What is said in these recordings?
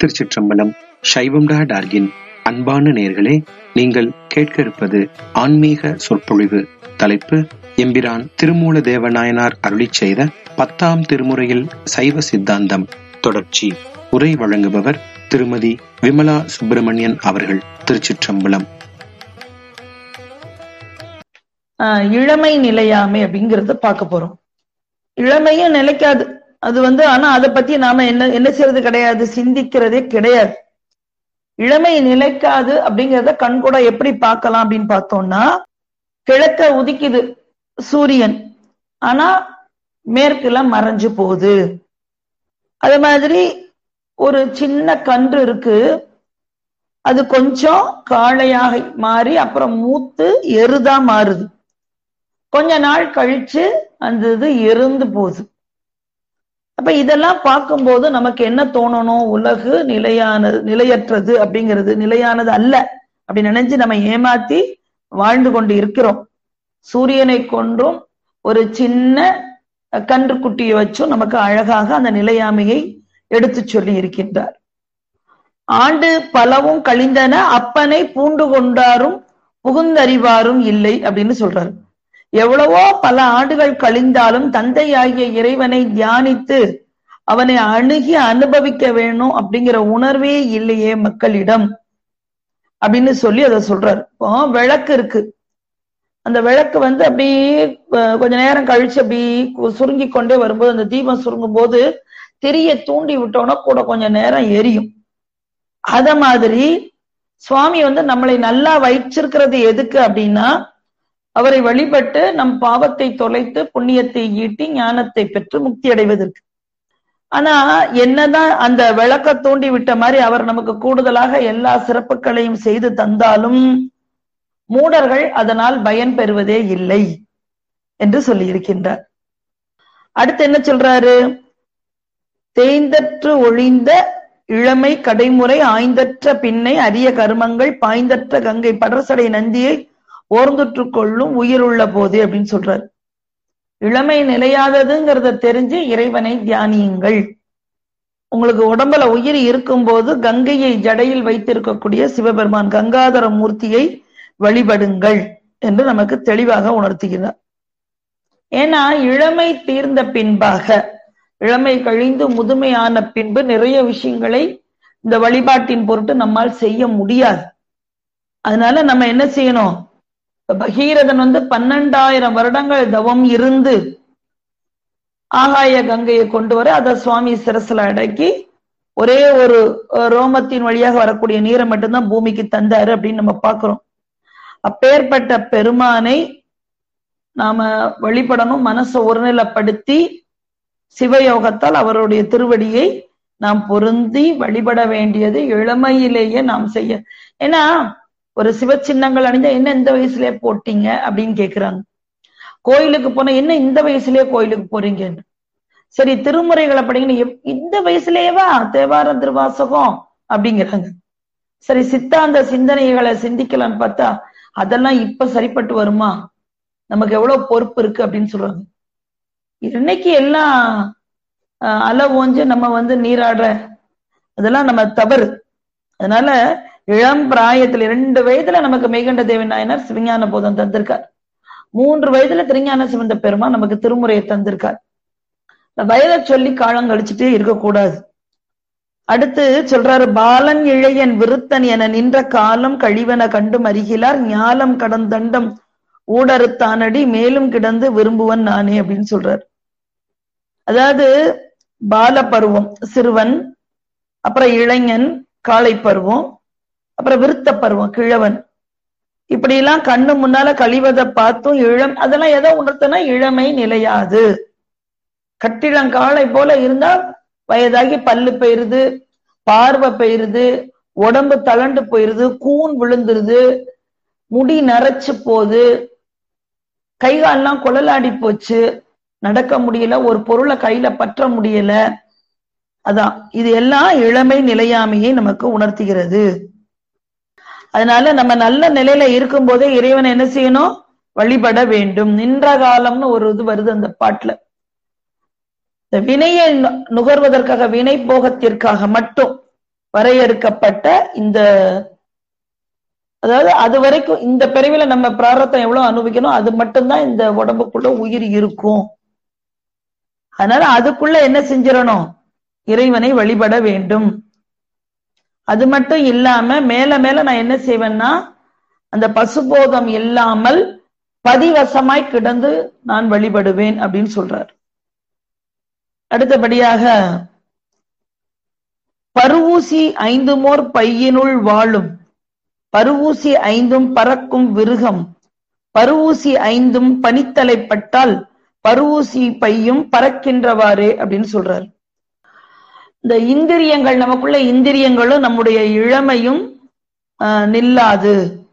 திருச்சிற்றம்பலம் சைவம் டா டார்கின் அன்பான நேர்களே நீங்கள் கேட்க இருப்பது ஆன்மீக சொற்பொழிவு தலைப்பு எம்பிரான் திருமூல தேவநாயனார் அருளிச் செய்த பத்தாம் திருமுறையில் சைவ சித்தாந்தம் தொடர்ச்சி உரை வழங்குபவர் திருமதி விமலா சுப்பிரமணியன் அவர்கள் திருச்சிற்றம்பலம் ஆஹ் இளமை நிலையாமை அப்படிங்கறத பார்க்க போறோம் இளமையும் நிலைக்காது அது வந்து ஆனா அதை பத்தி நாம என்ன என்ன செய்யறது கிடையாது சிந்திக்கிறதே கிடையாது இளமை நிலைக்காது அப்படிங்கறத கண்கூட எப்படி பார்க்கலாம் அப்படின்னு பார்த்தோம்னா கிழக்க உதிக்குது சூரியன் ஆனா மேற்குல மறைஞ்சு போகுது அது மாதிரி ஒரு சின்ன கன்று இருக்கு அது கொஞ்சம் காளையாக மாறி அப்புறம் மூத்து எருதா மாறுது கொஞ்ச நாள் கழிச்சு அந்த இது எருந்து போகுது அப்ப இதெல்லாம் பார்க்கும்போது நமக்கு என்ன தோணணும் உலகு நிலையானது நிலையற்றது அப்படிங்கிறது நிலையானது அல்ல அப்படி நினைச்சு நம்ம ஏமாத்தி வாழ்ந்து கொண்டு இருக்கிறோம் சூரியனை கொண்டும் ஒரு சின்ன கன்றுக்குட்டியை வச்சும் நமக்கு அழகாக அந்த நிலையாமையை எடுத்து சொல்லி இருக்கின்றார் ஆண்டு பலவும் கழிந்தன அப்பனை பூண்டு கொண்டாரும் புகுந்தறிவாரும் இல்லை அப்படின்னு சொல்றாரு எவ்வளவோ பல ஆண்டுகள் கழிந்தாலும் தந்தையாகிய இறைவனை தியானித்து அவனை அணுகி அனுபவிக்க வேணும் அப்படிங்கிற உணர்வே இல்லையே மக்களிடம் அப்படின்னு சொல்லி அதை சொல்றாரு இப்போ விளக்கு இருக்கு அந்த விளக்கு வந்து அப்படி கொஞ்ச நேரம் கழிச்சு அப்படி சுருங்கி கொண்டே வரும்போது அந்த தீபம் சுருங்கும் போது திரிய தூண்டி விட்டோம்னா கூட கொஞ்ச நேரம் எரியும் அத மாதிரி சுவாமி வந்து நம்மளை நல்லா வயிற்றிருக்கிறது எதுக்கு அப்படின்னா அவரை வழிபட்டு நம் பாவத்தை தொலைத்து புண்ணியத்தை ஈட்டி ஞானத்தை பெற்று முக்தி அடைவதற்கு ஆனா என்னதான் அந்த விளக்க தூண்டி விட்ட மாதிரி அவர் நமக்கு கூடுதலாக எல்லா சிறப்புகளையும் செய்து தந்தாலும் மூடர்கள் அதனால் பயன் பெறுவதே இல்லை என்று சொல்லி இருக்கின்றார் அடுத்து என்ன சொல்றாரு தேய்ந்தற்று ஒழிந்த இளமை கடைமுறை ஆய்ந்தற்ற பின்னை அரிய கருமங்கள் பாய்ந்தற்ற கங்கை படர்சடை நந்தியை ஓர்ந்துற்று கொள்ளும் உயிர் உள்ள போது அப்படின்னு சொல்றாரு இளமை நிலையாததுங்கிறத தெரிஞ்சு இறைவனை தியானியுங்கள் உங்களுக்கு உடம்புல உயிர் இருக்கும்போது கங்கையை ஜடையில் வைத்திருக்கக்கூடிய சிவபெருமான் கங்காதர மூர்த்தியை வழிபடுங்கள் என்று நமக்கு தெளிவாக உணர்த்துகிறார் ஏன்னா இளமை தீர்ந்த பின்பாக இளமை கழிந்து முதுமையான பின்பு நிறைய விஷயங்களை இந்த வழிபாட்டின் பொருட்டு நம்மால் செய்ய முடியாது அதனால நம்ம என்ன செய்யணும் பகீரதன் வந்து பன்னெண்டாயிரம் வருடங்கள் தவம் இருந்து ஆகாய கங்கையை கொண்டு வர அதை சுவாமி சிரசுல அடக்கி ஒரே ஒரு ரோமத்தின் வழியாக வரக்கூடிய நீரை மட்டும்தான் பூமிக்கு தந்தாரு அப்படின்னு நம்ம பாக்குறோம் அப்பேற்பட்ட பெருமானை நாம வழிபடணும் மனசை ஒருநிலைப்படுத்தி சிவயோகத்தால் அவருடைய திருவடியை நாம் பொருந்தி வழிபட வேண்டியது இளமையிலேயே நாம் செய்ய ஏன்னா ஒரு சிவ சின்னங்கள் அணிஞ்சா என்ன இந்த வயசுலயே போட்டீங்க அப்படின்னு கேக்குறாங்க கோயிலுக்கு போனா என்ன இந்த வயசுலயே கோயிலுக்கு போறீங்கன்னு சரி திருமுறைகளை படிங்கன்னு இந்த வயசுலயேவா தேவாரம் திருவாசகம் அப்படிங்கிறாங்க சரி சித்தாந்த சிந்தனைகளை சிந்திக்கலாம்னு பார்த்தா அதெல்லாம் இப்ப சரிப்பட்டு வருமா நமக்கு எவ்வளவு பொறுப்பு இருக்கு அப்படின்னு சொல்றாங்க இன்னைக்கு எல்லாம் அலை ஓஞ்சு நம்ம வந்து நீராடுற அதெல்லாம் நம்ம தவறு அதனால இளம் பிராயத்துல ரெண்டு வயதுல நமக்கு மெய்கண்ட தேவன் நாயனார் சிவஞான போதம் தந்திருக்கார் மூன்று வயதுல திருஞான சிவந்த பெருமா நமக்கு திருமுறையை தந்திருக்கார் வயதை சொல்லி காலம் கழிச்சுட்டே இருக்கக்கூடாது அடுத்து சொல்றாரு பாலன் இளையன் விருத்தன் என நின்ற காலம் கழிவன கண்டு மறிகிறார் ஞாலம் கடந்தண்டம் ஊடறுத்தானடி மேலும் கிடந்து விரும்புவன் நானே அப்படின்னு சொல்றாரு அதாவது பால பருவம் சிறுவன் அப்புறம் இளைஞன் காளை பருவம் அப்புறம் விருத்த பருவம் கிழவன் இப்படி எல்லாம் கண்ணு முன்னால கழிவதை பார்த்தும் இளம் அதெல்லாம் எதோ உணர்த்தனா இளமை நிலையாது கட்டிளங்காலை போல இருந்தா வயதாகி பல்லு போயிருது பார்வை போயிருது உடம்பு தளண்டு போயிருது கூன் விழுந்துருது முடி நரைச்சு போகுது கைகாலெல்லாம் குழலாடி போச்சு நடக்க முடியல ஒரு பொருளை கையில பற்ற முடியல அதான் இது எல்லாம் இளமை நிலையாமையை நமக்கு உணர்த்துகிறது அதனால நம்ம நல்ல நிலையில இருக்கும் போதே இறைவனை என்ன செய்யணும் வழிபட வேண்டும் நின்ற காலம்னு ஒரு இது வருது அந்த பாட்டுல இந்த வினையை நு- நுகர்வதற்காக வினை போகத்திற்காக மட்டும் வரையறுக்கப்பட்ட இந்த அதாவது அது வரைக்கும் இந்த பிறவில நம்ம பிராரத்தம் எவ்வளவு அனுபவிக்கணும் அது மட்டும்தான் இந்த உடம்புக்குள்ள உயிர் இருக்கும் அதனால அதுக்குள்ள என்ன செஞ்சிடணும் இறைவனை வழிபட வேண்டும் அது மட்டும் இல்லாம மேல மேல நான் என்ன செய்வேன்னா அந்த பசுபோதம் இல்லாமல் பதிவசமாய் கிடந்து நான் வழிபடுவேன் அப்படின்னு சொல்றார் அடுத்தபடியாக பருவூசி ஐந்துமோர் பையினுள் வாழும் பருவூசி ஐந்தும் பறக்கும் விருகம் பருவூசி ஐந்தும் பனித்தலைப்பட்டால் பருவூசி பையும் பறக்கின்றவாறே அப்படின்னு சொல்றாரு இந்த இந்திரியங்கள் நமக்குள்ள இந்திரியங்களும் நம்முடைய இளமையும் நில்லாது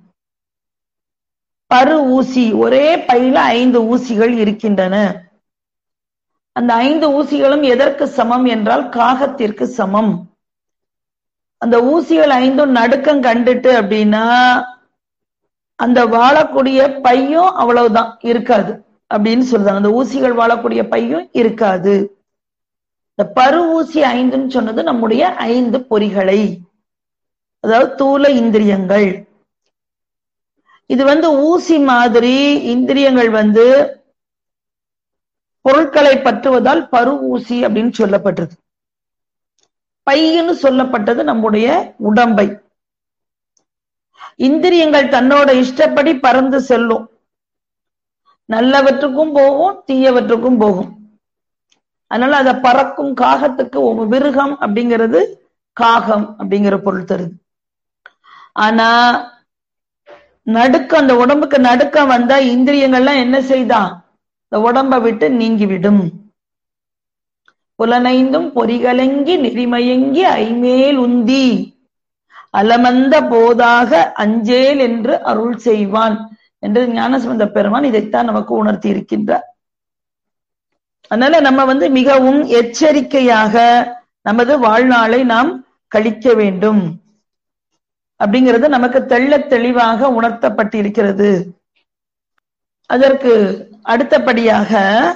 பரு ஊசி ஒரே பையில ஐந்து ஊசிகள் இருக்கின்றன அந்த ஐந்து ஊசிகளும் எதற்கு சமம் என்றால் காகத்திற்கு சமம் அந்த ஊசிகள் ஐந்தும் நடுக்கம் கண்டுட்டு அப்படின்னா அந்த வாழக்கூடிய பையும் அவ்வளவுதான் இருக்காது அப்படின்னு சொல்றாங்க அந்த ஊசிகள் வாழக்கூடிய பையும் இருக்காது இந்த பரு ஊசி ஐந்துன்னு சொன்னது நம்முடைய ஐந்து பொறிகளை அதாவது தூல இந்திரியங்கள் இது வந்து ஊசி மாதிரி இந்திரியங்கள் வந்து பொருட்களை பற்றுவதால் பரு ஊசி அப்படின்னு சொல்லப்பட்டது பையன்னு சொல்லப்பட்டது நம்முடைய உடம்பை இந்திரியங்கள் தன்னோட இஷ்டப்படி பறந்து செல்லும் நல்லவற்றுக்கும் போகும் தீயவற்றுக்கும் போகும் அதனால அத பறக்கும் காகத்துக்கு விருகம் அப்படிங்கிறது காகம் அப்படிங்கிற பொருள் தருது ஆனா நடுக்கம் அந்த உடம்புக்கு நடுக்கம் வந்தா இந்திரியங்கள்லாம் என்ன செய்தான் இந்த உடம்ப விட்டு நீங்கிவிடும் புலனைந்தும் பொறிகலங்கி நெறிமயங்கி ஐமேல் உந்தி அலமந்த போதாக அஞ்சேல் என்று அருள் செய்வான் என்று ஞானசம்பந்த பெருமான் இதைத்தான் நமக்கு உணர்த்தி இருக்கின்றார் அதனால நம்ம வந்து மிகவும் எச்சரிக்கையாக நமது வாழ்நாளை நாம் கழிக்க வேண்டும் அப்படிங்கிறது நமக்கு தெள்ள தெளிவாக உணர்த்தப்பட்டிருக்கிறது அதற்கு அடுத்தபடியாக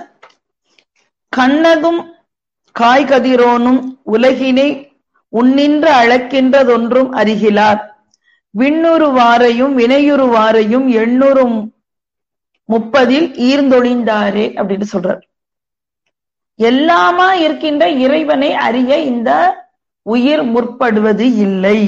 கண்ணகும் காய்கதிரோனும் உலகினை உன்னின்று அழைக்கின்றதொன்றும் அறிகிலார் விண்ணுருவாரையும் வினையுருவாரையும் எண்ணூறும் முப்பதில் ஈர்ந்தொழிந்தாரே அப்படின்னு சொல்றார் எல்லாமா இருக்கின்ற இறைவனை அறிய இந்த உயிர் முற்படுவது இல்லை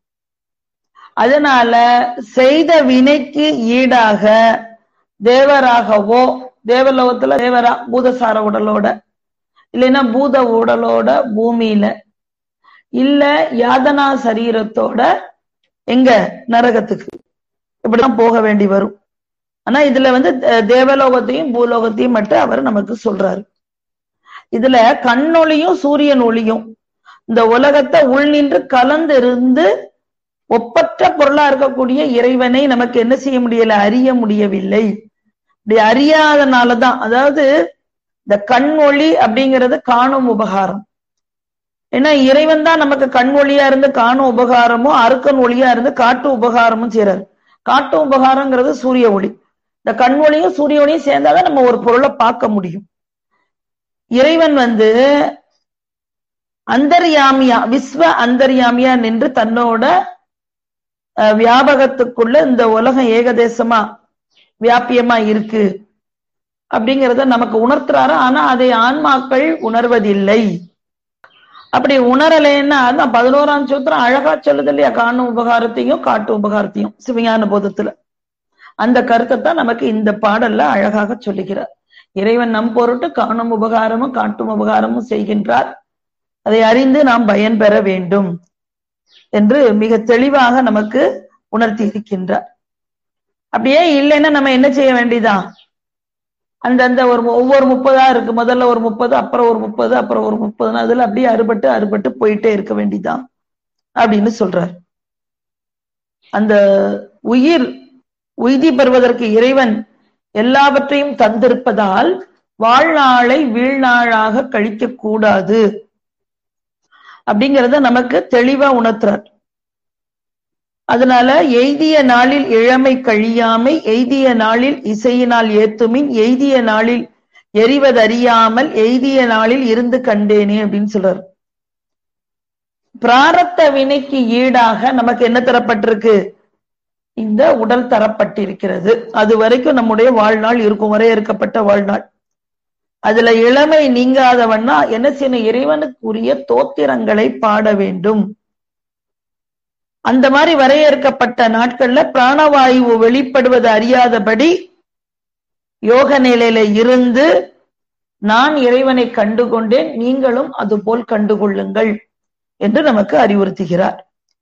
அதனால செய்த வினைக்கு ஈடாக தேவராகவோ தேவலோகத்துல தேவரா பூதசார உடலோட இல்லைன்னா பூத உடலோட பூமியில இல்ல யாதனா சரீரத்தோட எங்க நரகத்துக்கு இப்படிதான் போக வேண்டி வரும் ஆனா இதுல வந்து தேவலோகத்தையும் பூலோகத்தையும் மட்டும் அவர் நமக்கு சொல்றாரு இதுல கண்ணொளியும் சூரியன் ஒளியும் இந்த உலகத்தை உள் நின்று கலந்து இருந்து ஒப்பற்ற பொருளா இருக்கக்கூடிய இறைவனை நமக்கு என்ன செய்ய முடியல அறிய முடியவில்லை இப்படி அறியாதனாலதான் அதாவது இந்த கண் ஒளி அப்படிங்கிறது காணும் உபகாரம் ஏன்னா இறைவன் தான் நமக்கு கண் ஒளியா இருந்து காணும் உபகாரமும் அருக்கன் ஒளியா இருந்து காட்டு உபகாரமும் செய்யறாரு காட்டு உபகாரங்கிறது சூரிய ஒளி இந்த கண் ஒளியும் சூரிய ஒளியும் சேர்ந்தாதான் நம்ம ஒரு பொருளை பார்க்க முடியும் இறைவன் வந்து அந்தர்யாமியா விஸ்வ அந்தர்யாமியா நின்று தன்னோட வியாபகத்துக்குள்ள இந்த உலகம் ஏகதேசமா வியாபியமா இருக்கு அப்படிங்கிறத நமக்கு உணர்த்துறாரு ஆனா அதை ஆன்மாக்கள் உணர்வதில்லை அப்படி உணரலைன்னா அதான் பதினோராம் சூத்திரம் அழகா சொல்லுது இல்லையா காணும் உபகாரத்தையும் காட்டு உபகாரத்தையும் சிவஞான போதத்துல அந்த கருத்தை தான் நமக்கு இந்த பாடல்ல அழகாக சொல்லுகிறார் இறைவன் நம் பொருட்டு காணும் உபகாரமும் காட்டும் உபகாரமும் செய்கின்றார் அதை அறிந்து நாம் பயன் பெற வேண்டும் என்று மிக தெளிவாக நமக்கு உணர்த்தி இருக்கின்றார் அப்படியே இல்லைன்னா நம்ம என்ன செய்ய வேண்டியதான் அந்தந்த ஒரு ஒவ்வொரு முப்பதா இருக்கு முதல்ல ஒரு முப்பது அப்புறம் ஒரு முப்பது அப்புறம் ஒரு முப்பது அதுல அப்படியே அறுபட்டு அறுபட்டு போயிட்டே இருக்க வேண்டியதான் அப்படின்னு சொல்றார் அந்த உயிர் உய்தி பெறுவதற்கு இறைவன் எல்லாவற்றையும் தந்திருப்பதால் வாழ்நாளை வீழ்நாளாக கழிக்க கூடாது அப்படிங்கிறத நமக்கு தெளிவா உணர்த்துறார் அதனால எய்திய நாளில் இளமை கழியாமை எய்திய நாளில் இசையினால் ஏத்துமின் எய்திய நாளில் எரிவதறியாமல் எய்திய நாளில் இருந்து கண்டேனே அப்படின்னு சொல்றாரு பிராரத்த வினைக்கு ஈடாக நமக்கு என்ன தரப்பட்டிருக்கு இந்த உடல் தரப்பட்டிருக்கிறது அது வரைக்கும் நம்முடைய வாழ்நாள் இருக்கும் வரையறுக்கப்பட்ட வாழ்நாள் அதுல இளமை நீங்காதவன்னா என்ன செய்யணும் இறைவனுக்குரிய தோத்திரங்களை பாட வேண்டும் அந்த மாதிரி வரையறுக்கப்பட்ட நாட்கள்ல பிராணவாயு வெளிப்படுவது அறியாதபடி யோக நிலையில இருந்து நான் இறைவனை கண்டுகொண்டேன் நீங்களும் அதுபோல் கண்டுகொள்ளுங்கள் என்று நமக்கு அறிவுறுத்துகிறார்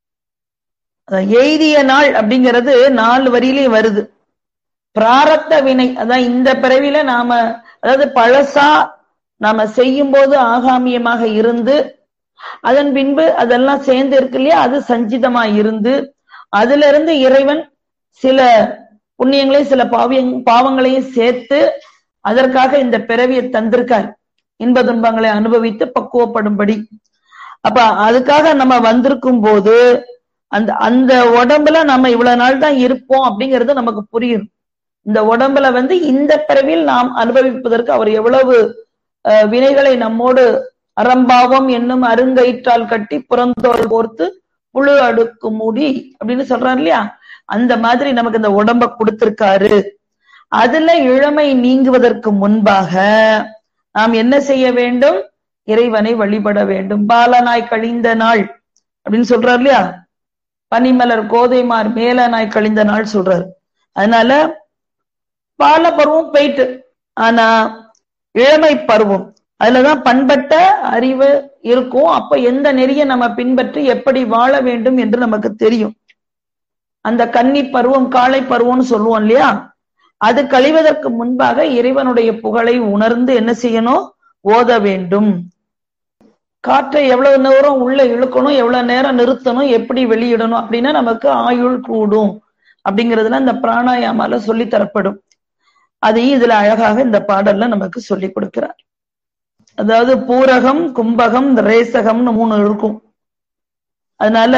எய்திய நாள் அப்படிங்கிறது நாலு வரியிலையும் வருது பிராரத்த வினை அதான் இந்த பிறவில நாம அதாவது பழசா நாம செய்யும் போது ஆகாமியமாக இருந்து அதன் பின்பு அதெல்லாம் சேர்ந்து இருக்கு இல்லையா அது சஞ்சிதமா இருந்து அதுல இருந்து இறைவன் சில புண்ணியங்களையும் சில பாவிய பாவங்களையும் சேர்த்து அதற்காக இந்த பிறவியை தந்திருக்கார் இன்ப துன்பங்களை அனுபவித்து பக்குவப்படும்படி அப்ப அதுக்காக நம்ம வந்திருக்கும் போது அந்த அந்த உடம்புல நம்ம இவ்வளவு நாள் தான் இருப்போம் அப்படிங்கிறது நமக்கு புரியும் இந்த உடம்புல வந்து இந்த பிறவியில் நாம் அனுபவிப்பதற்கு அவர் எவ்வளவு வினைகளை நம்மோடு அறம்பாவம் என்னும் அருங்கயிற்றால் கட்டி புறந்தோல் கோர்த்து புழு அடுக்கு மூடி அப்படின்னு சொல்றாரு இல்லையா அந்த மாதிரி நமக்கு இந்த உடம்ப கொடுத்திருக்காரு அதுல இளமை நீங்குவதற்கு முன்பாக நாம் என்ன செய்ய வேண்டும் இறைவனை வழிபட வேண்டும் பாலனாய் கழிந்த நாள் அப்படின்னு சொல்றாரு இல்லையா பனிமலர் கோதைமார் மேலனாய் கழிந்த நாள் சொல்றாரு அதனால பால பருவம் போயிட்டு ஆனா இளமை பருவம் அதுலதான் பண்பட்ட அறிவு இருக்கும் அப்ப எந்த நெறிய நம்ம பின்பற்றி எப்படி வாழ வேண்டும் என்று நமக்கு தெரியும் அந்த கன்னி பருவம் காலை பருவம்னு சொல்லுவோம் இல்லையா அது கழிவதற்கு முன்பாக இறைவனுடைய புகழை உணர்ந்து என்ன செய்யணும் ஓத வேண்டும் காற்றை எவ்வளவு நேரம் உள்ள இழுக்கணும் எவ்வளவு நேரம் நிறுத்தணும் எப்படி வெளியிடணும் அப்படின்னா நமக்கு ஆயுள் கூடும் அப்படிங்கிறதுல இந்த பிராணாயாமால சொல்லி தரப்படும் அதையும் இதுல அழகாக இந்த பாடல்ல நமக்கு சொல்லி கொடுக்கிறார் அதாவது பூரகம் கும்பகம் ரேசகம்னு மூணு இருக்கும் அதனால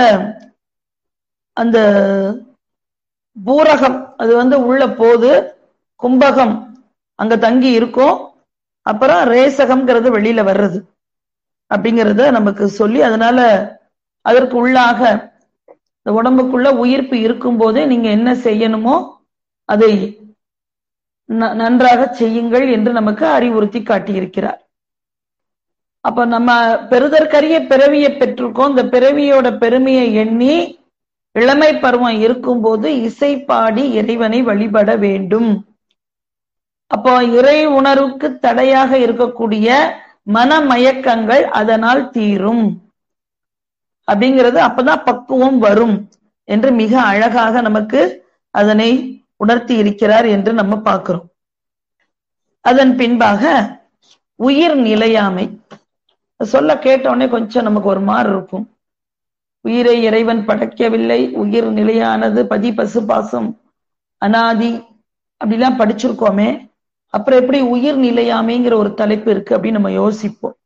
அந்த பூரகம் அது வந்து உள்ள போது கும்பகம் அங்க தங்கி இருக்கும் அப்புறம் ரேசகம்ங்கிறது வெளியில வர்றது அப்படிங்கிறத நமக்கு சொல்லி அதனால அதற்கு உள்ளாக இந்த உடம்புக்குள்ள உயிர்ப்பு இருக்கும் போதே நீங்க என்ன செய்யணுமோ அதை நன்றாக செய்யுங்கள் என்று நமக்கு அறிவுறுத்தி காட்டியிருக்கிறார் அப்ப நம்ம பெறுதற்கரிய பிறவியை பெற்றிருக்கோம் இந்த பிறவியோட பெருமையை எண்ணி இளமை பருவம் இருக்கும்போது இசை பாடி இறைவனை வழிபட வேண்டும் அப்போ இறை உணர்வுக்கு தடையாக இருக்கக்கூடிய மனமயக்கங்கள் அதனால் தீரும் அப்படிங்கிறது அப்பதான் பக்குவம் வரும் என்று மிக அழகாக நமக்கு அதனை உணர்த்தி இருக்கிறார் என்று நம்ம பார்க்கிறோம் அதன் பின்பாக உயிர் நிலையாமை சொல்ல கேட்டோடனே கொஞ்சம் நமக்கு ஒரு மாதிரி இருக்கும் உயிரை இறைவன் படைக்கவில்லை உயிர் நிலையானது பதி பசு பாசம் அனாதி அப்படிலாம் படிச்சிருக்கோமே அப்புறம் எப்படி உயிர் நிலையாமைங்கிற ஒரு தலைப்பு இருக்கு அப்படின்னு நம்ம யோசிப்போம்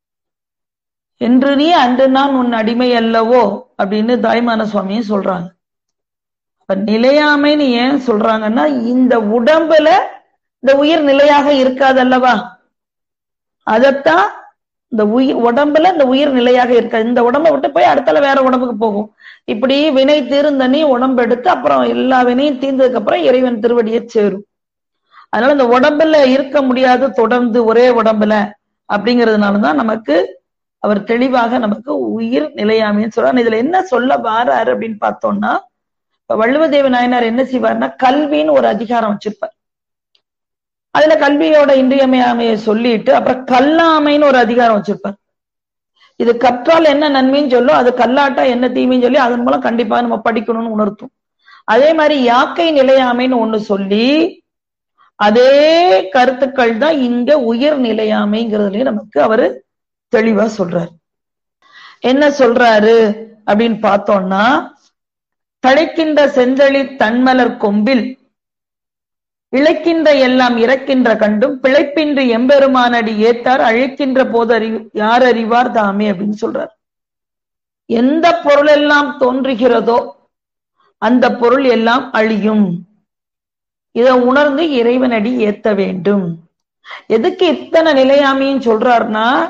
என்று நீ அன்று நான் உன் அடிமை அல்லவோ அப்படின்னு தாய்மான சுவாமியும் சொல்றாங்க அப்ப நிலையாமைன்னு ஏன் சொல்றாங்கன்னா இந்த உடம்புல இந்த உயிர் நிலையாக இருக்காது அல்லவா அதத்தான் இந்த உயிர் உடம்புல இந்த உயிர் நிலையாக இருக்காது இந்த உடம்பை விட்டு போய் அடுத்தால வேற உடம்புக்கு போகும் இப்படி வினை தீர்ந்தனி உடம்பு எடுத்து அப்புறம் எல்லா வினையும் தீர்ந்ததுக்கு அப்புறம் இறைவன் திருவடியை சேரும் அதனால இந்த உடம்புல இருக்க முடியாது தொடர்ந்து ஒரே உடம்புல அப்படிங்கிறதுனாலதான் நமக்கு அவர் தெளிவாக நமக்கு உயிர் நிலையாமைன்னு சொல்றாரு இதுல என்ன சொல்ல வாராரு அப்படின்னு பார்த்தோம்னா இப்ப வள்ளுவதேவ நாயனார் என்ன செய்வார்னா கல்வின்னு ஒரு அதிகாரம் வச்சிருப்பார் அதுல கல்வியோட இன்றியமையாமையை சொல்லிட்டு அப்புறம் கல்லாமைன்னு ஒரு அதிகாரம் வச்சிருப்பார் இது கற்றால் என்ன நன்மைன்னு சொல்லும் அது கல்லாட்டா என்ன தீமைன்னு சொல்லி அதன் மூலம் கண்டிப்பா நம்ம படிக்கணும்னு உணர்த்தும் அதே மாதிரி யாக்கை நிலையாமைன்னு ஒண்ணு சொல்லி அதே கருத்துக்கள் தான் இங்க உயிர் நிலையாமைங்கிறதுலயும் நமக்கு அவரு தெளிவா சொல்றாரு என்ன சொல்றாரு அப்படின்னு பார்த்தோம்னா தழைக்கின்ற செந்தளி தன்மலர் கொம்பில் இழைக்கின்ற எல்லாம் இறக்கின்ற கண்டும் பிழைப்பின்றி எம்பெருமானடி ஏத்தார் அழைக்கின்ற போது அறி யார் அறிவார் தாமே அப்படின்னு சொல்றார் எந்த பொருள் எல்லாம் தோன்றுகிறதோ அந்த பொருள் எல்லாம் அழியும் இதை உணர்ந்து இறைவனடி ஏத்த வேண்டும் எதுக்கு இத்தனை நிலையாமையும் சொல்றாருன்னா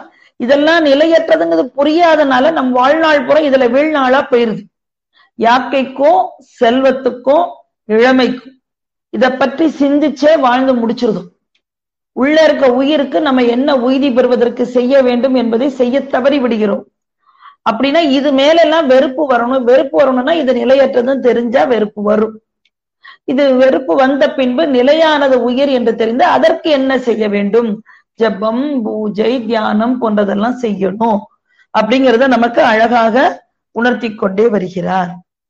இதெல்லாம் நிலையற்றதுங்கிறது புரியாதனால நம் வாழ்நாள் பூரா இதுல வீழ்நாளா போயிருது யாக்கைக்கும் செல்வத்துக்கும் இளமைக்கும் இத பற்றி சிந்திச்சே வாழ்ந்து முடிச்சிருதும் உள்ள இருக்க உயிருக்கு நம்ம என்ன உய்தி பெறுவதற்கு செய்ய வேண்டும் என்பதை செய்ய தவறி விடுகிறோம் அப்படின்னா இது மேலெல்லாம் வெறுப்பு வரணும் வெறுப்பு வரணும்னா இது நிலையற்றதுன்னு தெரிஞ்சா வெறுப்பு வரும் இது வெறுப்பு வந்த பின்பு நிலையானது உயிர் என்று தெரிந்து அதற்கு என்ன செய்ய வேண்டும் ஜபம் பூஜை தியானம் போன்றதெல்லாம் செய்யணும் அப்படிங்கறத நமக்கு அழகாக உணர்த்தி கொண்டே வருகிறார்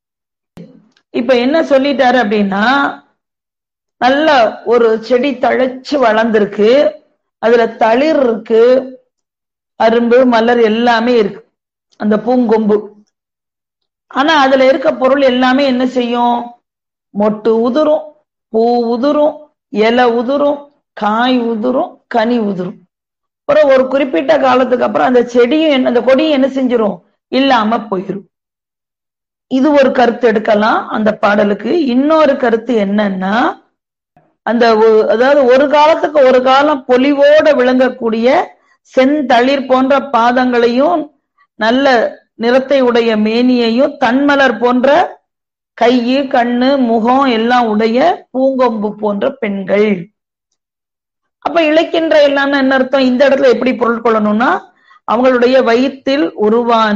இப்ப என்ன சொல்லிட்டாரு அப்படின்னா நல்ல ஒரு செடி தழைச்சு வளர்ந்திருக்கு அதுல தளிர் இருக்கு அரும்பு மலர் எல்லாமே இருக்கு அந்த பூங்கொம்பு ஆனா அதுல இருக்க பொருள் எல்லாமே என்ன செய்யும் மொட்டு உதிரும் பூ உதிரும் இலை உதிரும் காய் உதிரும் கனி உதிரும் அப்புறம் ஒரு குறிப்பிட்ட காலத்துக்கு அப்புறம் அந்த செடியும் என்ன அந்த கொடியும் என்ன செஞ்சிரும் இல்லாம போயிரும் இது ஒரு கருத்து எடுக்கலாம் அந்த பாடலுக்கு இன்னொரு கருத்து என்னன்னா அந்த அதாவது ஒரு காலத்துக்கு ஒரு காலம் பொலிவோட விளங்கக்கூடிய செந்தளிர் போன்ற பாதங்களையும் நல்ல நிறத்தை உடைய மேனியையும் தன்மலர் போன்ற கையு கண்ணு முகம் எல்லாம் உடைய பூங்கொம்பு போன்ற பெண்கள் அப்ப இழைக்கின்ற எல்லாம்னா என்ன அர்த்தம் இந்த இடத்துல எப்படி பொருள் கொள்ளணும்னா அவங்களுடைய வயிற்றில் உருவான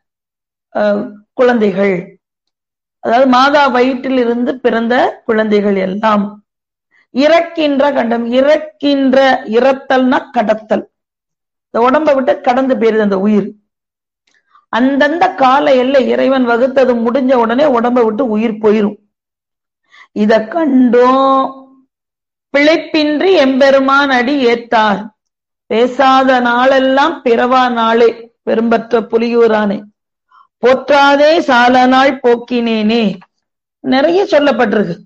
குழந்தைகள் அதாவது மாதா வயிற்றில் இருந்து பிறந்த குழந்தைகள் எல்லாம் இறக்கின்ற கண்டம் இறக்கின்ற இறத்தல்னா கடத்தல் இந்த உடம்ப விட்டு கடந்து போயிருது அந்த உயிர் அந்தந்த கால எல்லை இறைவன் வகுத்தது முடிஞ்ச உடனே உடம்ப விட்டு உயிர் போயிரும் இத கண்டும் பிழைப்பின்றி எம்பெருமான் அடி ஏத்தார் பேசாத நாளெல்லாம் பிறவா நாளே பெரும்பற்ற புலியூரானே போற்றாதே சால நாள் போக்கினேனே நிறைய சொல்லப்பட்டிருக்கு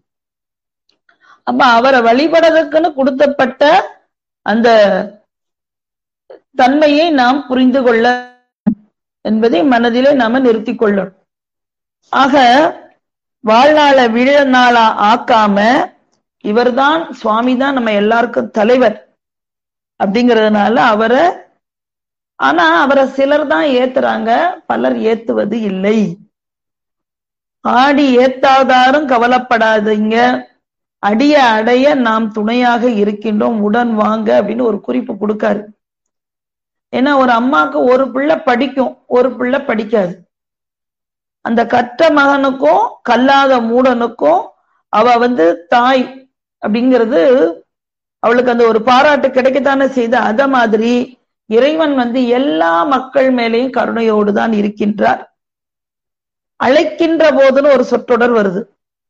அப்ப அவரை வழிபடுறதுக்குன்னு கொடுத்தப்பட்ட அந்த தன்மையை நாம் புரிந்து கொள்ள என்பதை மனதிலே நாம நிறுத்தி கொள்ளணும் ஆக வாழ்நாள விழ நாளா ஆக்காம இவர்தான் சுவாமி தான் நம்ம எல்லாருக்கும் தலைவர் அப்படிங்கறதுனால அவரை ஆனா அவரை சிலர் தான் ஏத்துறாங்க பலர் ஏத்துவது இல்லை ஆடி ஏத்தாதாரும் கவலைப்படாதீங்க அடிய அடைய நாம் துணையாக இருக்கின்றோம் உடன் வாங்க அப்படின்னு ஒரு குறிப்பு கொடுக்காரு ஏன்னா ஒரு அம்மாவுக்கு ஒரு பிள்ளை படிக்கும் ஒரு பிள்ளை படிக்காது அந்த கற்ற மகனுக்கும் கல்லாத மூடனுக்கும் அவ வந்து தாய் அப்படிங்கிறது அவளுக்கு அந்த ஒரு பாராட்டு கிடைக்கத்தானே செய்த அத மாதிரி இறைவன் வந்து எல்லா மக்கள் மேலேயும் கருணையோடு தான் இருக்கின்றார் அழைக்கின்ற போதுன்னு ஒரு சொற்றொடர் வருது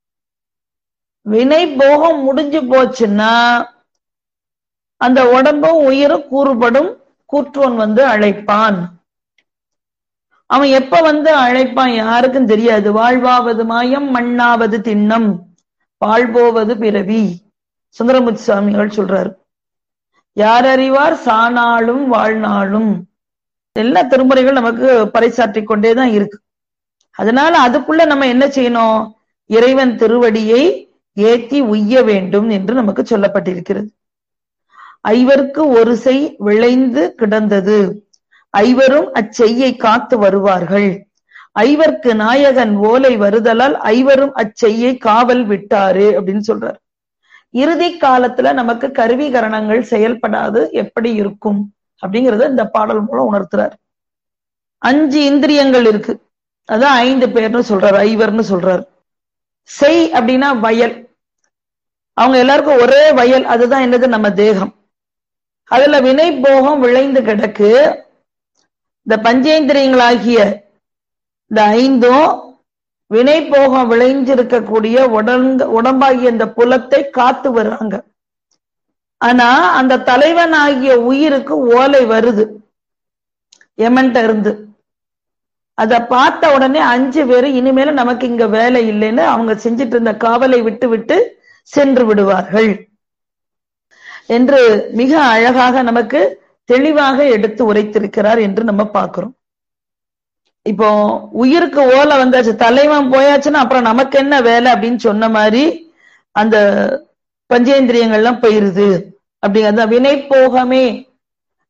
வினை போகம் முடிஞ்சு போச்சுன்னா அந்த உடம்பும் உயிரும் கூறுபடும் கூற்றுவன் வந்து அழைப்பான் அவன் எப்ப வந்து அழைப்பான் யாருக்கும் தெரியாது வாழ்வாவது மாயம் மண்ணாவது திண்ணம் வாழ்போவது பிறவி சுந்தரமுத்து சுவாமிகள் சொல்றாரு யார் அறிவார் சானாலும் வாழ்நாளும் எல்லா திருமுறைகள் நமக்கு பறைசாற்றி கொண்டேதான் இருக்கு அதனால அதுக்குள்ள நம்ம என்ன செய்யணும் இறைவன் திருவடியை ஏத்தி உய்ய வேண்டும் என்று நமக்கு சொல்லப்பட்டிருக்கிறது ஐவருக்கு ஒரு செய் விளைந்து கிடந்தது ஐவரும் அச்செய்யை காத்து வருவார்கள் ஐவர்க்கு நாயகன் ஓலை வருதலால் ஐவரும் அச்செய்யை காவல் விட்டாரு அப்படின்னு சொல்றார் இறுதி காலத்துல நமக்கு கருவிகரணங்கள் செயல்படாது எப்படி இருக்கும் அப்படிங்கறத இந்த பாடல் மூலம் உணர்த்துறார் அஞ்சு இந்திரியங்கள் இருக்கு அதான் ஐந்து பேர்னு சொல்றாரு ஐவர்னு சொல்றாரு செய் அப்படின்னா வயல் அவங்க எல்லாருக்கும் ஒரே வயல் அதுதான் என்னது நம்ம தேகம் அதுல வினை போகம் விளைந்து கிடக்கு இந்த பஞ்சேந்திரியங்களாகிய இந்த ஐந்தும் வினை போகம் விளைஞ்சிருக்கக்கூடிய உடம்பு உடம்பாகிய இந்த புலத்தை காத்து வர்றாங்க ஆனா அந்த தலைவன் ஆகிய உயிருக்கு ஓலை வருது எமன்ட்ட இருந்து அத பார்த்த உடனே அஞ்சு பேர் இனிமேல நமக்கு இங்க வேலை இல்லைன்னு அவங்க செஞ்சிட்டு இருந்த காவலை விட்டு விட்டு சென்று விடுவார்கள் என்று மிக அழகாக நமக்கு தெளிவாக எடுத்து உரைத்திருக்கிறார் என்று நம்ம பார்க்கிறோம் இப்போ உயிருக்கு ஓலை வந்தாச்சு தலைவன் போயாச்சுன்னா அப்புறம் நமக்கு என்ன வேலை அப்படின்னு சொன்ன மாதிரி அந்த பஞ்சேந்திரியங்கள்லாம் போயிருது அப்படிங்கிறது வினை போகமே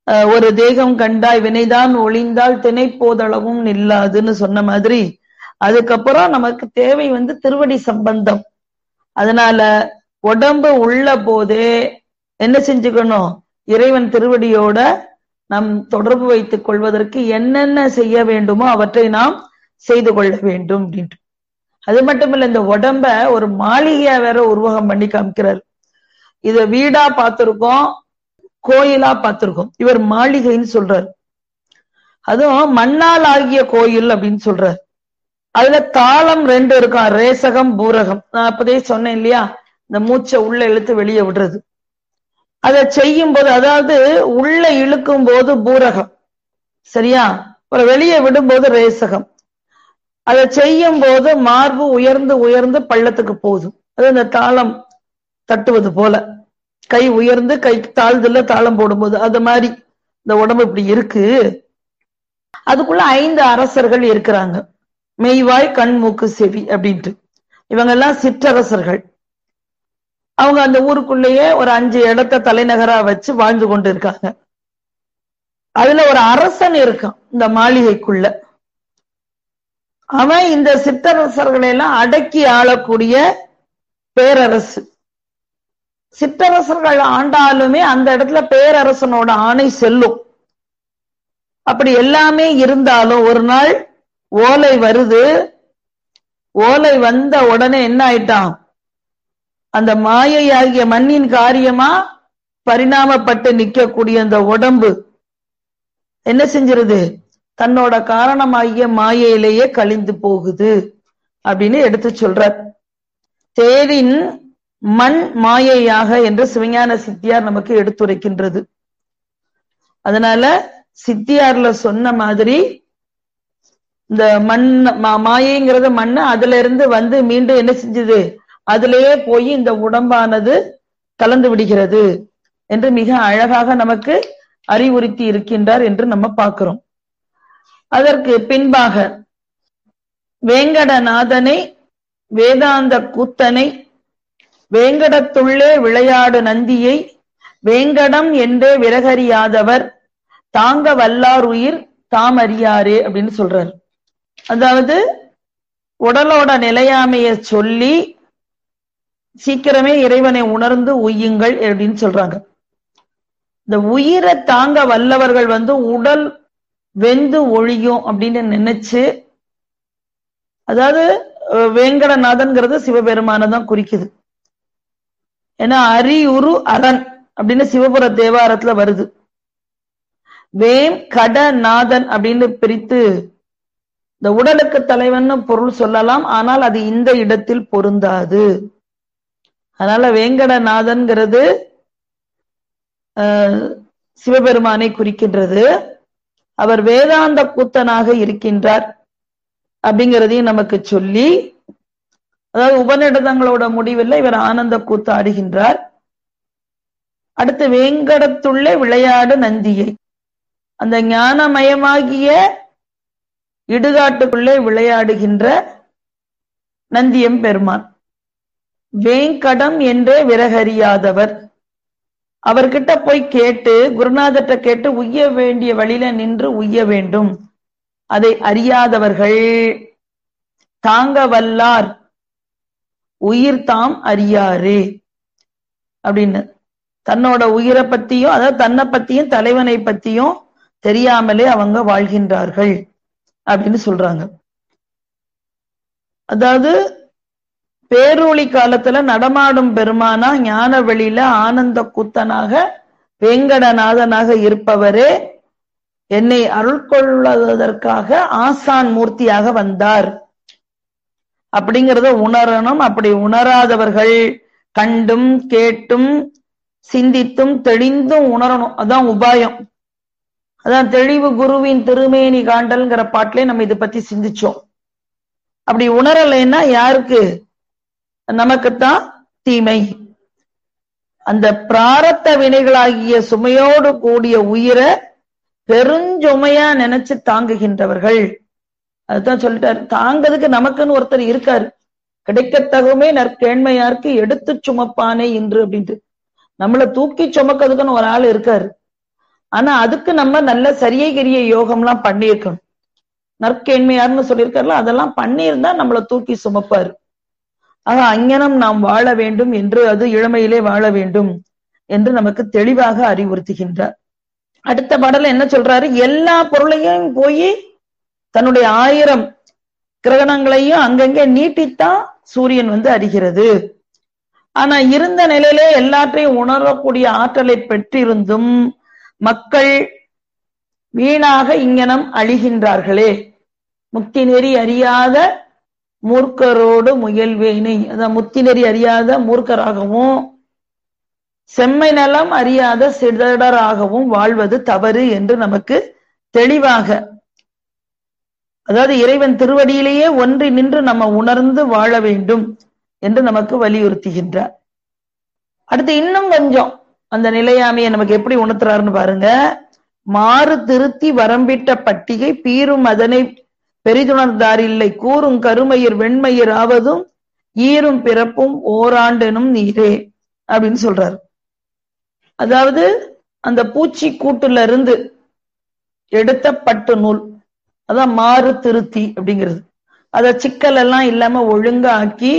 அஹ், ஒரு தேகம் கண்டாய் வினைதான் ஒளிந்தால் திணை போதளவும் நில்லாதுன்னு சொன்ன மாதிரி அதுக்கப்புறம் நமக்கு தேவை வந்து திருவடி சம்பந்தம் அதனால உடம்பு உள்ள போதே என்ன செஞ்சுக்கணும் இறைவன் திருவடியோட நம் தொடர்பு வைத்துக் கொள்வதற்கு என்னென்ன செய்ய வேண்டுமோ அவற்றை நாம் செய்து கொள்ள வேண்டும் அப்படின்ட்டு அது மட்டும் இல்ல இந்த உடம்ப ஒரு மாளிகையா வேற உருவகம் பண்ணி காமிக்கிறார் இத வீடா பார்த்திருக்கோம் கோயிலா பார்த்திருக்கோம் இவர் மாளிகைன்னு சொல்றார் அதுவும் மண்ணால் ஆகிய கோயில் அப்படின்னு சொல்றார் அதுல தாளம் ரெண்டு இருக்கும் ரேசகம் பூரகம் நான் அப்பதே சொன்னேன் இல்லையா இந்த மூச்சை உள்ள இழுத்து வெளியே விடுறது அதை செய்யும் போது அதாவது உள்ள இழுக்கும் போது பூரகம் சரியா அப்புறம் வெளியே விடும்போது ரேசகம் அதை செய்யும் போது மார்பு உயர்ந்து உயர்ந்து பள்ளத்துக்கு போகுது அது இந்த தாளம் தட்டுவது போல கை உயர்ந்து கை தாழ்துல தாளம் போடும்போது அது மாதிரி இந்த உடம்பு இப்படி இருக்கு அதுக்குள்ள ஐந்து அரசர்கள் இருக்கிறாங்க மெய்வாய் கண் மூக்கு செவி அப்படின்ட்டு இவங்க எல்லாம் சிற்றரசர்கள் அவங்க அந்த ஊருக்குள்ளேயே ஒரு அஞ்சு இடத்த தலைநகரா வச்சு வாழ்ந்து கொண்டு இருக்காங்க அதுல ஒரு அரசன் இருக்கான் இந்த மாளிகைக்குள்ள அவன் இந்த சிற்றரசர்களை எல்லாம் அடக்கி ஆளக்கூடிய பேரரசு சிற்றரசர்கள் ஆண்டாலுமே அந்த இடத்துல பேரரசனோட ஆணை செல்லும் அப்படி எல்லாமே இருந்தாலும் ஒரு நாள் ஓலை வருது ஓலை வந்த உடனே என்ன ஆயிட்டான் அந்த மாயையாகிய மண்ணின் காரியமா பரிணாமப்பட்டு நிக்கக்கூடிய அந்த உடம்பு என்ன செஞ்சிருது தன்னோட காரணமாகிய மாயையிலேயே கழிந்து போகுது அப்படின்னு எடுத்து சொல்றார் தேரின் மண் மாயையாக என்று சிவஞான சித்தியார் நமக்கு எடுத்துரைக்கின்றது அதனால சித்தியார்ல சொன்ன மாதிரி இந்த மண் மா- மாயைங்கிறது மண்ணு அதுல இருந்து வந்து மீண்டும் என்ன செஞ்சது அதிலேயே போய் இந்த உடம்பானது கலந்து விடுகிறது என்று மிக அழகாக நமக்கு அறிவுறுத்தி இருக்கின்றார் என்று நம்ம பார்க்கிறோம் அதற்கு பின்பாக வேங்கடநாதனை வேதாந்த கூத்தனை வேங்கடத்துள்ளே விளையாடு நந்தியை வேங்கடம் என்றே விரகறியாதவர் தாங்க வல்லார் உயிர் தாம் அறியாரே அப்படின்னு சொல்றார் அதாவது உடலோட நிலையாமைய சொல்லி சீக்கிரமே இறைவனை உணர்ந்து உய்யுங்கள் அப்படின்னு சொல்றாங்க இந்த உயிரை தாங்க வல்லவர்கள் வந்து உடல் வெந்து ஒழியும் அப்படின்னு நினைச்சு அதாவது அஹ், வேங்கடநாதன்கிறது சிவபெருமானை தான் குறிக்குது ஏன்னா அரியுரு அரண் அப்படின்னு சிவபுர தேவாரத்துல வருது வேம் கடநாதன் அப்படின்னு பிரித்து இந்த உடலுக்கு தலைவன் பொருள் சொல்லலாம் ஆனால் அது இந்த இடத்தில் பொருந்தாது அதனால வேங்கடநாதன்கிறது அஹ், சிவபெருமானை குறிக்கின்றது அவர் வேதாந்த கூத்தனாக இருக்கின்றார் அப்படிங்கிறதையும் நமக்கு சொல்லி அதாவது உபநிடதங்களோட முடிவில் இவர் ஆனந்த கூத்து ஆடுகின்றார் அடுத்து வேங்கடத்துள்ளே விளையாடு நந்தியை அந்த ஞானமயமாகிய இடுகாட்டுக்குள்ளே விளையாடுகின்ற நந்தியம் பெருமான் வேங்கடம் என்றே விரகறியாதவர் அவர்கிட்ட போய் கேட்டு குருநாதர்கிட்ட கேட்டு உய்ய வேண்டிய வழியில நின்று உய்ய வேண்டும் அதை அறியாதவர்கள் தாங்க வல்லார் உயிர் தாம் அறியாரே அப்படின்னு தன்னோட உயிரை பத்தியும் அதாவது தன்னை பத்தியும் தலைவனை பத்தியும் தெரியாமலே அவங்க வாழ்கின்றார்கள் அப்படின்னு சொல்றாங்க அதாவது பேரொளி காலத்துல நடமாடும் பெருமானா ஞான வெளியில ஆனந்த கூத்தனாக வேங்கடநாதனாக இருப்பவரே என்னை அருள்கொள்வதற்காக ஆசான் மூர்த்தியாக வந்தார் அப்படிங்கறத உணரணும் அப்படி உணராதவர்கள் கண்டும் கேட்டும் சிந்தித்தும் தெளிந்தும் உணரணும் அதான் உபாயம் அதான் தெளிவு குருவின் திருமேனி காண்டல்ங்கிற பாட்டிலே நம்ம இதை பத்தி சிந்திச்சோம் அப்படி உணரலைன்னா யாருக்கு நமக்குத்தான் தீமை அந்த பிராரத்த வினைகளாகிய சுமையோடு கூடிய உயிரை பெருஞ்சுமையா நினைச்சு தாங்குகின்றவர்கள் அதுதான் சொல்லிட்டாரு தாங்கிறதுக்கு நமக்குன்னு ஒருத்தர் இருக்காரு கிடைக்கத்தகுமே நற்கேண்மையாருக்கு எடுத்து சுமப்பானே இன்று அப்படின்ட்டு நம்மள தூக்கி சுமக்கிறதுக்குன்னு ஒரு ஆள் இருக்காரு ஆனா அதுக்கு நம்ம நல்ல சரியகிரிய யோகம்லாம் பண்ணியிருக்கணும் நற்கேண்மையார்னு சொல்லியிருக்காருல அதெல்லாம் பண்ணியிருந்தா நம்மளை தூக்கி சுமப்பாரு ஆக அங்ஙனம் நாம் வாழ வேண்டும் என்று அது இளமையிலே வாழ வேண்டும் என்று நமக்கு தெளிவாக அறிவுறுத்துகின்றார் அடுத்த பாடல என்ன சொல்றாரு எல்லா பொருளையும் போய் தன்னுடைய ஆயிரம் கிரகணங்களையும் அங்கங்கே நீட்டித்தான் சூரியன் வந்து அறிகிறது ஆனா இருந்த நிலையிலே எல்லாற்றையும் உணரக்கூடிய ஆற்றலை பெற்றிருந்தும் மக்கள் வீணாக இங்கனம் அழிகின்றார்களே முக்தி நெறி அறியாத மூர்க்கரோடு முயல்வேனை அதான் முத்தி நெறி அறியாத மூர்க்கராகவும் செம்மை நலம் அறியாத சிதடராகவும் வாழ்வது தவறு என்று நமக்கு தெளிவாக அதாவது இறைவன் திருவடியிலேயே ஒன்றி நின்று நம்ம உணர்ந்து வாழ வேண்டும் என்று நமக்கு வலியுறுத்துகின்றார் அடுத்து இன்னும் கொஞ்சம் அந்த நிலையாமையை நமக்கு எப்படி உணர்த்துறாருன்னு பாருங்க மாறு திருத்தி வரம்பிட்ட பட்டிகை பீரும் அதனை பெரிதுணர்ந்தாரில்லை கூறும் கருமயிர் வெண்மயிர் ஆவதும் ஈரும் பிறப்பும் ஓராண்டெனும் நீரே அப்படின்னு சொல்றாரு அதாவது அந்த பூச்சி கூட்டுல இருந்து எடுத்த பட்டு நூல் அதான் மாறு திருத்தி அப்படிங்கிறது அத சிக்கல் எல்லாம் இல்லாம ஒழுங்கா ஆக்கி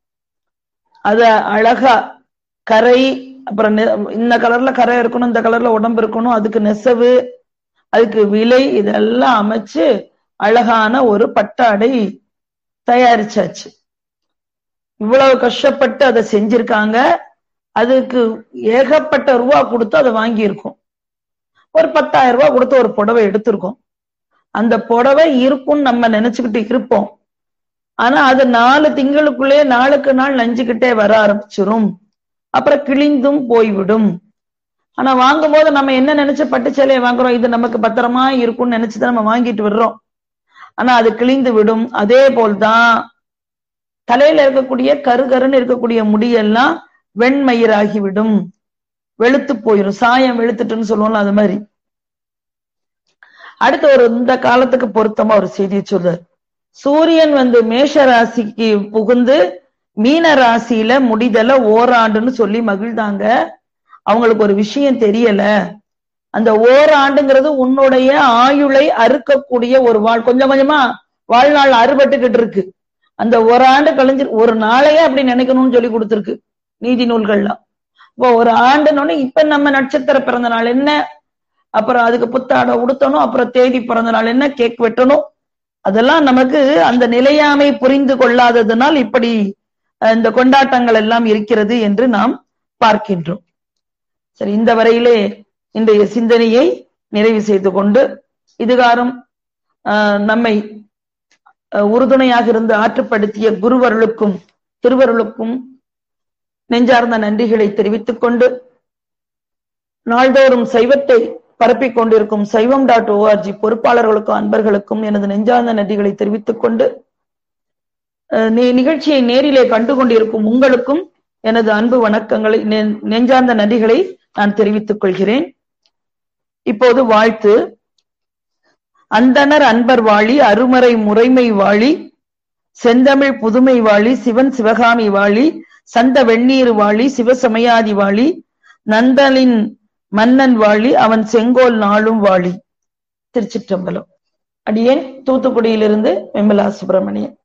அத அழகா கரை அப்புறம் இந்த கலர்ல கரை இருக்கணும் இந்த கலர்ல உடம்பு இருக்கணும் அதுக்கு நெசவு அதுக்கு விலை இதெல்லாம் அமைச்சு அழகான ஒரு பட்டாடை தயாரிச்சாச்சு இவ்வளவு கஷ்டப்பட்டு அதை செஞ்சிருக்காங்க அதுக்கு ஏகப்பட்ட ரூபா கொடுத்து அதை வாங்கியிருக்கோம் ஒரு பத்தாயிரம் ரூபாய் கொடுத்து ஒரு புடவை எடுத்திருக்கோம் அந்த புடவை இருக்கும்னு நம்ம நினைச்சுக்கிட்டு இருப்போம் ஆனா அது நாலு திங்களுக்குள்ளே நாளுக்கு நாள் நஞ்சுக்கிட்டே வர ஆரம்பிச்சிரும் அப்புறம் கிழிந்தும் போய்விடும் ஆனா வாங்கும் போது நம்ம என்ன நினைச்ச பட்டு சேலையை வாங்குறோம் இது நமக்கு பத்திரமா இருக்கும்னு நினைச்சுதான் நம்ம வாங்கிட்டு விடுறோம் ஆனா அது கிழிந்து விடும் அதே போல்தான் தலையில இருக்கக்கூடிய கருகருன்னு இருக்கக்கூடிய முடியெல்லாம் வெண்மயிராகிவிடும் வெளுத்து போயிடும் சாயம் வெளுத்துட்டுன்னு சொல்லுவோம்ல அது மாதிரி அடுத்து ஒரு இந்த காலத்துக்கு பொருத்தமா ஒரு செய்தியை சொல்றாரு சூரியன் வந்து மேஷ ராசிக்கு புகுந்து மீன ராசியில முடிதல ஓராண்டுன்னு சொல்லி மகிழ்ந்தாங்க அவங்களுக்கு ஒரு விஷயம் தெரியல அந்த ஓராண்டுங்கிறது உன்னுடைய ஆயுளை அறுக்கக்கூடிய ஒரு வாழ் கொஞ்சம் கொஞ்சமா வாழ்நாள் அறுபட்டுக்கிட்டு இருக்கு அந்த ஒரு ஆண்டு கழிஞ்சு ஒரு நாளையே அப்படி நினைக்கணும்னு சொல்லி கொடுத்துருக்கு நீதி நூல்கள்லாம் இப்போ ஒரு ஆண்டுன்னு இப்ப நம்ம நட்சத்திர பிறந்த நாள் என்ன அப்புறம் அதுக்கு புத்தாடை உடுத்தணும் அப்புறம் தேதி பிறந்த நாள் என்ன கேக் வெட்டணும் அதெல்லாம் நமக்கு அந்த நிலையாமை புரிந்து கொள்ளாததுனால் இப்படி இந்த கொண்டாட்டங்கள் எல்லாம் இருக்கிறது என்று நாம் பார்க்கின்றோம் சரி இந்த வரையிலே இன்றைய சிந்தனையை நிறைவு செய்து கொண்டு இதுகாரம் நம்மை உறுதுணையாக இருந்து ஆற்றுப்படுத்திய குருவருளுக்கும் திருவருளுக்கும் நெஞ்சார்ந்த நன்றிகளை தெரிவித்துக் கொண்டு நாள்தோறும் சைவத்தை பரப்பிக் கொண்டிருக்கும் சைவம் டாட் ஓஆர்ஜி பொறுப்பாளர்களுக்கும் அன்பர்களுக்கும் எனது நெஞ்சார்ந்த நன்றிகளை தெரிவித்துக் கொண்டு நிகழ்ச்சியை நேரிலே கண்டு கொண்டிருக்கும் உங்களுக்கும் எனது அன்பு வணக்கங்களை நெஞ்சார்ந்த நன்றிகளை நான் தெரிவித்துக் கொள்கிறேன் இப்போது வாழ்த்து அந்தனர் அன்பர் வாழி அருமறை முறைமை வாழி செந்தமிழ் புதுமை வாழி சிவன் சிவகாமி வாழி சந்த வெந்நீர் வாழி சிவசமயாதி வாழி நந்தலின் மன்னன் வாழி அவன் செங்கோல் நாளும் வாழி திருச்சிற்றம்பலம் அடியேன் தூத்துக்குடியிலிருந்து விமலா சுப்பிரமணியன்